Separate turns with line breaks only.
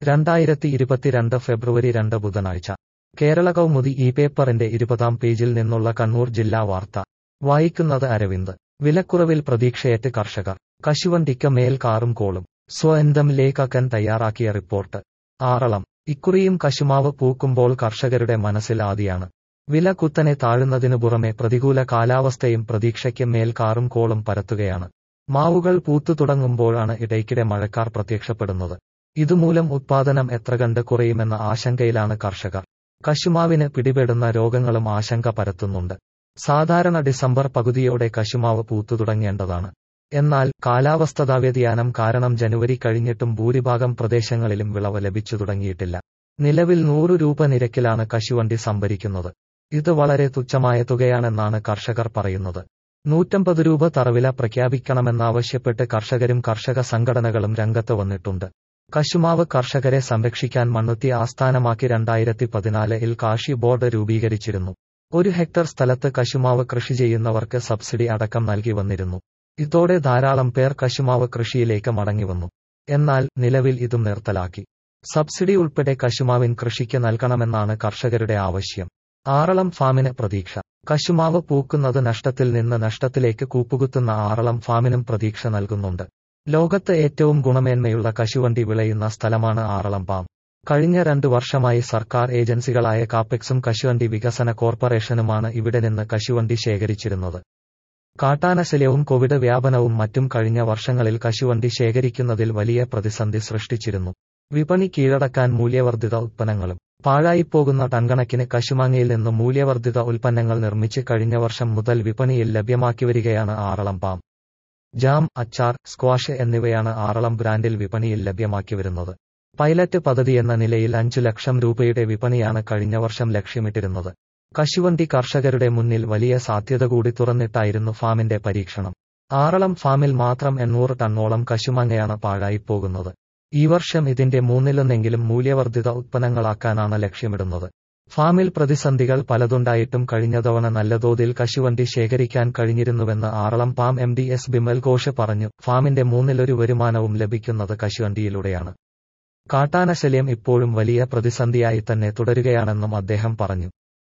രണ്ടായിരത്തി ഇരുപത്തിരണ്ട് ഫെബ്രുവരി രണ്ട് ബുധനാഴ്ച കേരള കൗമുദി ഈ പേപ്പറിന്റെ ഇരുപതാം പേജിൽ നിന്നുള്ള കണ്ണൂർ ജില്ലാ വാർത്ത വായിക്കുന്നത് അരവിന്ദ് വിലക്കുറവിൽ പ്രതീക്ഷയേറ്റ് കർഷകർ കശുവണ്ടിക്ക് മേൽ കാറും കോളും സ്വന്തം ലേഖകൻ തയ്യാറാക്കിയ റിപ്പോർട്ട് ആറളം ഇക്കുറിയും കശുമാവ് പൂക്കുമ്പോൾ കർഷകരുടെ മനസ്സിൽ ആദിയാണ് വില കുത്തനെ താഴുന്നതിനു പുറമെ പ്രതികൂല കാലാവസ്ഥയും പ്രതീക്ഷയ്ക്ക് മേൽ കാറും കോളും പരത്തുകയാണ് മാവുകൾ പൂത്തു തുടങ്ങുമ്പോഴാണ് ഇടയ്ക്കിടെ മഴക്കാർ പ്രത്യക്ഷപ്പെടുന്നത് ഇതുമൂലം ഉത്പാദനം എത്ര കണ്ട് കുറയുമെന്ന ആശങ്കയിലാണ് കർഷകർ കശുമാവിന് പിടിപെടുന്ന രോഗങ്ങളും ആശങ്ക പരത്തുന്നുണ്ട് സാധാരണ ഡിസംബർ പകുതിയോടെ കശുമാവ് പൂത്തു തുടങ്ങേണ്ടതാണ് എന്നാൽ കാലാവസ്ഥതാ വ്യതിയാനം കാരണം ജനുവരി കഴിഞ്ഞിട്ടും ഭൂരിഭാഗം പ്രദേശങ്ങളിലും വിളവ് ലഭിച്ചു തുടങ്ങിയിട്ടില്ല നിലവിൽ നൂറ് രൂപ നിരക്കിലാണ് കശുവണ്ടി സംഭരിക്കുന്നത് ഇത് വളരെ തുച്ഛമായ തുകയാണെന്നാണ് കർഷകർ പറയുന്നത് നൂറ്റമ്പത് രൂപ തറവില പ്രഖ്യാപിക്കണമെന്നാവശ്യപ്പെട്ട് കർഷകരും കർഷക സംഘടനകളും രംഗത്ത് വന്നിട്ടുണ്ട് കശുമാവ് കർഷകരെ സംരക്ഷിക്കാൻ മണ്ണുത്തി ആസ്ഥാനമാക്കി രണ്ടായിരത്തി പതിനാലിൽ കാഷി ബോർഡ് രൂപീകരിച്ചിരുന്നു ഒരു ഹെക്ടർ സ്ഥലത്ത് കശുമാവ് കൃഷി ചെയ്യുന്നവർക്ക് സബ്സിഡി അടക്കം നൽകി വന്നിരുന്നു ഇതോടെ ധാരാളം പേർ കശുമാവ് കൃഷിയിലേക്ക് മടങ്ങിവന്നു എന്നാൽ നിലവിൽ ഇതും നിർത്തലാക്കി സബ്സിഡി ഉൾപ്പെടെ കശുമാവിൻ കൃഷിക്ക് നൽകണമെന്നാണ് കർഷകരുടെ ആവശ്യം ആറളം ഫാമിന് പ്രതീക്ഷ കശുമാവ് പൂക്കുന്നത് നഷ്ടത്തിൽ നിന്ന് നഷ്ടത്തിലേക്ക് കൂപ്പുകുത്തുന്ന ആറളം ഫാമിനും പ്രതീക്ഷ നൽകുന്നുണ്ട് ലോകത്ത് ഏറ്റവും ഗുണമേന്മയുള്ള കശുവണ്ടി വിളയുന്ന സ്ഥലമാണ് ആറളം ഫാം കഴിഞ്ഞ രണ്ടു വർഷമായി സർക്കാർ ഏജൻസികളായ കാപ്പെക്സും കശുവണ്ടി വികസന കോർപ്പറേഷനുമാണ് ഇവിടെ നിന്ന് കശുവണ്ടി ശേഖരിച്ചിരുന്നത് കാട്ടാനശല്യവും കോവിഡ് വ്യാപനവും മറ്റും കഴിഞ്ഞ വർഷങ്ങളിൽ കശുവണ്ടി ശേഖരിക്കുന്നതിൽ വലിയ പ്രതിസന്ധി സൃഷ്ടിച്ചിരുന്നു വിപണി കീഴടക്കാൻ മൂല്യവർദ്ധിത ഉത്പന്നങ്ങളും പാഴായിപ്പോകുന്ന ടൺകണക്കിന് കശുമാങ്ങയിൽ നിന്ന് മൂല്യവർദ്ധിത ഉൽപ്പന്നങ്ങൾ നിർമ്മിച്ച് കഴിഞ്ഞ വർഷം മുതൽ വിപണിയിൽ ലഭ്യമാക്കി വരികയാണ് ആറളം പാം ജാം അച്ചാർ സ്ക്വാഷ് എന്നിവയാണ് ആറളം ബ്രാൻഡിൽ വിപണിയിൽ ലഭ്യമാക്കി വരുന്നത് പൈലറ്റ് പദ്ധതി എന്ന നിലയിൽ അഞ്ചു ലക്ഷം രൂപയുടെ വിപണിയാണ് കഴിഞ്ഞ വർഷം ലക്ഷ്യമിട്ടിരുന്നത് കശുവണ്ടി കർഷകരുടെ മുന്നിൽ വലിയ സാധ്യത കൂടി തുറന്നിട്ടായിരുന്നു ഫാമിന്റെ പരീക്ഷണം ആറളം ഫാമിൽ മാത്രം എണ്ണൂറ് ടണ്ണോളം കശുമാങ്ങയാണ് പാഴായിപ്പോകുന്നത് ഈ വർഷം ഇതിന്റെ മൂന്നിലൊന്നെങ്കിലും മൂല്യവർദ്ധിത ഉത്പന്നങ്ങളാക്കാനാണ് ലക്ഷ്യമിടുന്നത് ഫാമിൽ പ്രതിസന്ധികൾ പലതുണ്ടായിട്ടും കഴിഞ്ഞ തവണ നല്ല തോതിൽ കശുവണ്ടി ശേഖരിക്കാൻ കഴിഞ്ഞിരുന്നുവെന്ന് Aralam palm M D S Bimal Ghosh പറഞ്ഞു ഫാമിന്റെ മൂന്നിലൊരു വരുമാനവും ലഭിക്കുന്നത് കശുവണ്ടിയിലൂടെയാണ് കാട്ടാനശല്യം ഇപ്പോഴും വലിയ പ്രതിസന്ധിയായി തന്നെ തുടരുകയാണെന്നും അദ്ദേഹം പറഞ്ഞു